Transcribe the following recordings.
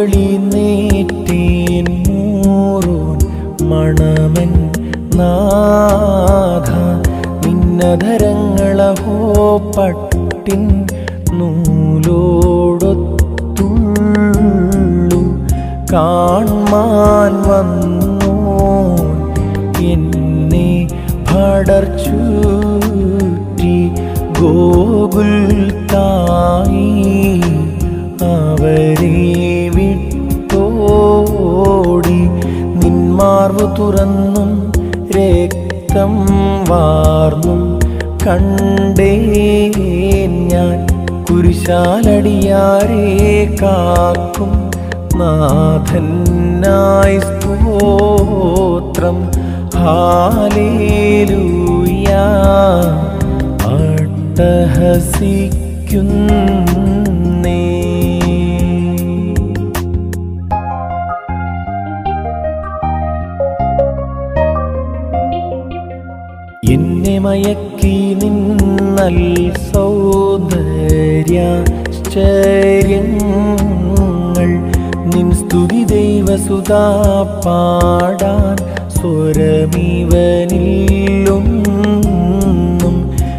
തെളിനേറ്റേൻ മൂറോൻ മണമൻ നാഥ നിന്നധരങ്ങളഹോ പട്ടിൻ നൂലോടൊത്തുള്ളു കാൺമാൻ വന്നോൻ എന്നെ ഭടർച്ചൂറ്റി ഗോകുൽ തായി അവരെ വിട്ടോടി നിന്മാർവു തുറന്നും രക്തം വാർന്നും കണ്ടേ ഞാൻ കുരിശാലടിയാരെ കാക്കും നാഥനായി സ്തോത്രം ഹാലേലൂയ അട്ടഹസിക്കുന്നേ എന്നെ മയക്കി നിന്നൽ സൗന്ദര്യാശ്ചര്യങ്ങൾ നിൻ സ്തുതി ദൈവസുതാ പാടാൻ സ്വരമിവനില്ലൊന്നും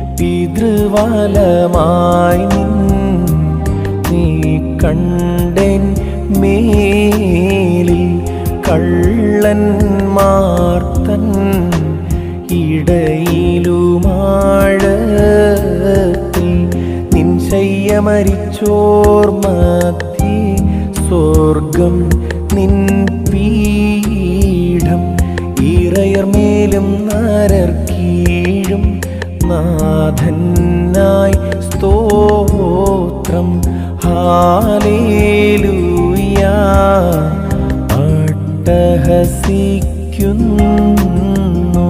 പിതൃവാലമായി നിൻ നീ കണ്ടൻ മേലിൽ കള്ളന്മാർത്തൻ ഇടയിലുമാഴത്തിൽ നിൻ ശയ്യമരിച്ചോർ മധ്യേ സ്വർഗം നിൻ പീഠം ഇറയർമേലും നരർ കീഴും നാഥനായി സ്തോത്രം ഹാലേലൂയ അട്ടഹസിക്കുന്നു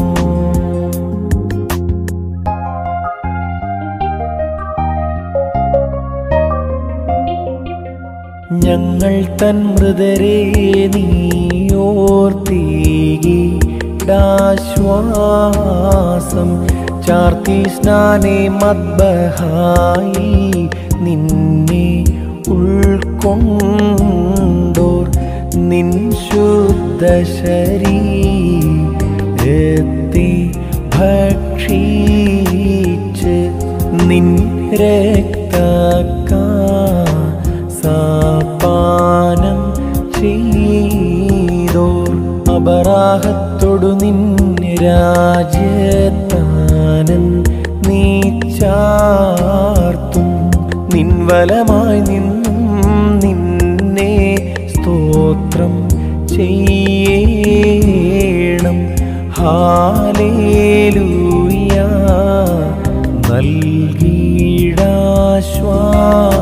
ഞങ്ങൾ തൻ മൃതരെ നീയോർത്തീകി ശ്വാസം ചാർത്തി സ്നാനെ മദ്ബഹായി നിന്നെ ഉൾക്കൊണ്ടോർ നിൻ ശുദ്ധ ശരീരത്തെ ഭക്ഷിച്ച് നിൻ രക്തക്കാ സാപാനം ചെയ്തോർ അപരാഹത്തോടു നിൻ രാജ്യത്താനൻ നീ ചാർത്തും നിൻ വലമായി നിന്നും നിന്നെ സ്തോത്രം ചെയ്യണം ഹാലേലൂയ നൽകിടാശ്വാസം